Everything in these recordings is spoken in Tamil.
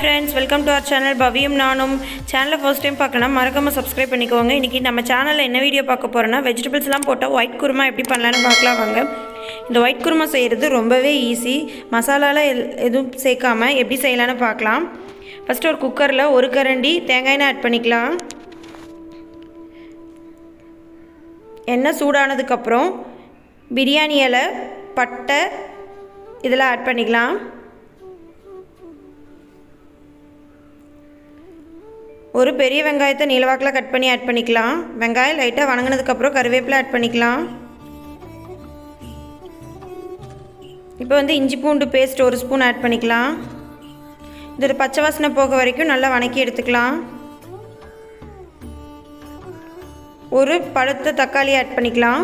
friends welcome to our channel பவியும் நானும் சேனலை ஃபர்ஸ்ட் டைம் பார்க்கணும் மறக்காமல் சப்ஸ்கிரைப் பண்ணிக்கோங்க இன்றைக்கி நம்ம சேனலில் என்ன வீடியோ பார்க்க போகிறோன்னா வெஜிடபிள்ஸ்லாம் போட்டால் ஒயிட் குருமா எப்படி பண்ணலான்னு பார்க்கலாம் வாங்க இந்த ஒயிட் குருமா செய்கிறது ரொம்பவே ஈஸி மசாலாலாம் எல் எதுவும் சேர்க்காம எப்படி செய்யலான்னு பார்க்கலாம் ஃபஸ்ட்டு ஒரு குக்கரில் ஒரு கரண்டி தேங்காய் எண்ணெய் ஆட் பண்ணிக்கலாம் எண்ணெய் சூடானதுக்கப்புறம் பிரியாணி இலை பட்டை இதெல்லாம் ஆட் பண்ணிக்கலாம் ஒரு பெரிய வெங்காயத்தை நீளவாக்கில் கட் பண்ணி ஆட் பண்ணிக்கலாம் வெங்காயம் லைட்டாக வணங்கினதுக்கப்புறம் கருவேப்பிலை ஆட் பண்ணிக்கலாம் இப்போ வந்து இஞ்சி பூண்டு பேஸ்ட் ஒரு ஸ்பூன் ஆட் பண்ணிக்கலாம் இதோட பச்சை வாசனை போக வரைக்கும் நல்லா வணக்கி எடுத்துக்கலாம் ஒரு பழுத்த தக்காளி ஆட் பண்ணிக்கலாம்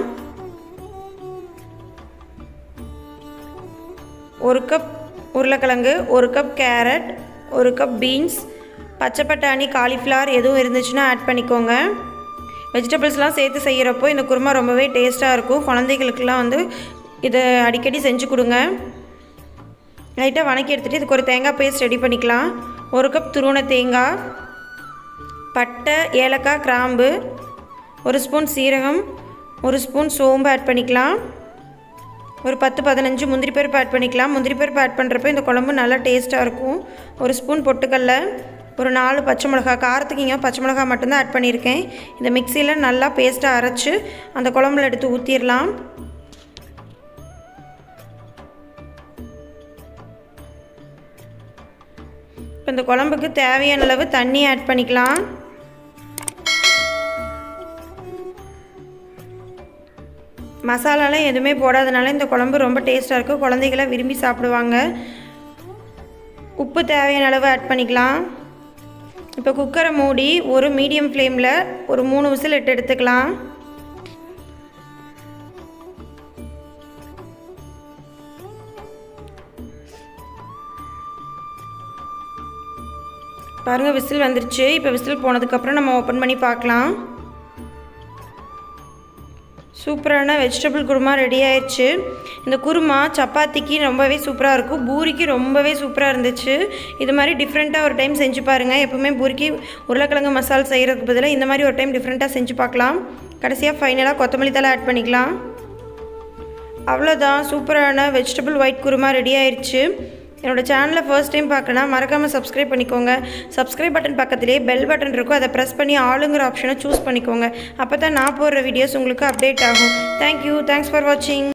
ஒரு கப் உருளைக்கிழங்கு ஒரு கப் கேரட் ஒரு கப் பீன்ஸ் பச்சை பட்டாணி காலிஃப்ளவர் எதுவும் இருந்துச்சுன்னா ஆட் பண்ணிக்கோங்க வெஜிடபிள்ஸ்லாம் சேர்த்து செய்கிறப்போ இந்த குருமா ரொம்பவே டேஸ்ட்டாக இருக்கும் குழந்தைகளுக்கெல்லாம் வந்து இதை அடிக்கடி செஞ்சு கொடுங்க லைட்டாக வணக்கி எடுத்துகிட்டு இதுக்கு ஒரு தேங்காய் பேஸ்ட் ரெடி பண்ணிக்கலாம் ஒரு கப் துருவன தேங்காய் பட்டை ஏலக்காய் கிராம்பு ஒரு ஸ்பூன் சீரகம் ஒரு ஸ்பூன் சோம்பு ஆட் பண்ணிக்கலாம் ஒரு பத்து பதினஞ்சு முந்திரி பருப்பு ஆட் பண்ணிக்கலாம் முந்திரி பருப்பு ஆட் பண்ணுறப்ப இந்த குழம்பு நல்லா டேஸ்ட்டாக இருக்கும் ஒரு ஸ்பூன் பொட்டுக்கடல ஒரு நாலு பச்சை மிளகா காரத்துக்கு இங்கே பச்சை மிளகா மட்டும்தான் ஆட் பண்ணியிருக்கேன் இந்த மிக்சியில் நல்லா பேஸ்ட்டாக அரைச்சி அந்த குழம்புல எடுத்து ஊற்றிடலாம் இப்போ இந்த குழம்புக்கு தேவையான அளவு தண்ணி ஆட் பண்ணிக்கலாம் மசாலாலாம் எதுவுமே போடாதனால இந்த குழம்பு ரொம்ப டேஸ்ட்டாக இருக்கும் குழந்தைகளாம் விரும்பி சாப்பிடுவாங்க உப்பு தேவையான அளவு ஆட் பண்ணிக்கலாம் இப்போ குக்கரை மூடி ஒரு மீடியம் ஃப்ளேமில் ஒரு மூணு விசில் இட்டு எடுத்துக்கலாம் பாருங்கள் விசில் வந்துருச்சு இப்போ விசில் போனதுக்கப்புறம் நம்ம ஓப்பன் பண்ணி பார்க்கலாம் சூப்பரான வெஜிடபிள் குருமா ரெடி ஆயிடுச்சு இந்த குருமா சப்பாத்திக்கு ரொம்பவே சூப்பராக இருக்கும் பூரிக்கு ரொம்பவே சூப்பராக இருந்துச்சு இது மாதிரி டிஃப்ரெண்ட்டாக ஒரு டைம் செஞ்சு பாருங்கள் எப்போவுமே பூரிக்கு உருளைக்கிழங்கு மசால் செய்கிறதுக்கு பதிலாக இந்த மாதிரி ஒரு டைம் டிஃப்ரெண்ட்டாக செஞ்சு பார்க்கலாம் கடைசியாக ஃபைனலாக கொத்தமல்லி தலை ஆட் பண்ணிக்கலாம் அவ்வளோதான் சூப்பரான வெஜிடபிள் ஒயிட் குருமா ரெடி ஆயிடுச்சு என்னோடய சேனலை ஃபர்ஸ்ட் டைம் பார்க்கணும் மறக்காமல் சப்ஸ்கிரைப் பண்ணிக்கோங்க சப்ஸ்கிரைப் பட்டன் பக்கத்துலேயே பெல் பட்டன் இருக்கும் அதை ப்ரெஸ் பண்ணி ஆளுங்கிற ஆப்ஷனை சூஸ் பண்ணிக்கோங்க அப்போ தான் நான் போடுற வீடியோஸ் உங்களுக்கு அப்டேட் ஆகும் தேங்க்யூ தேங்க்ஸ் ஃபார் வாட்சிங்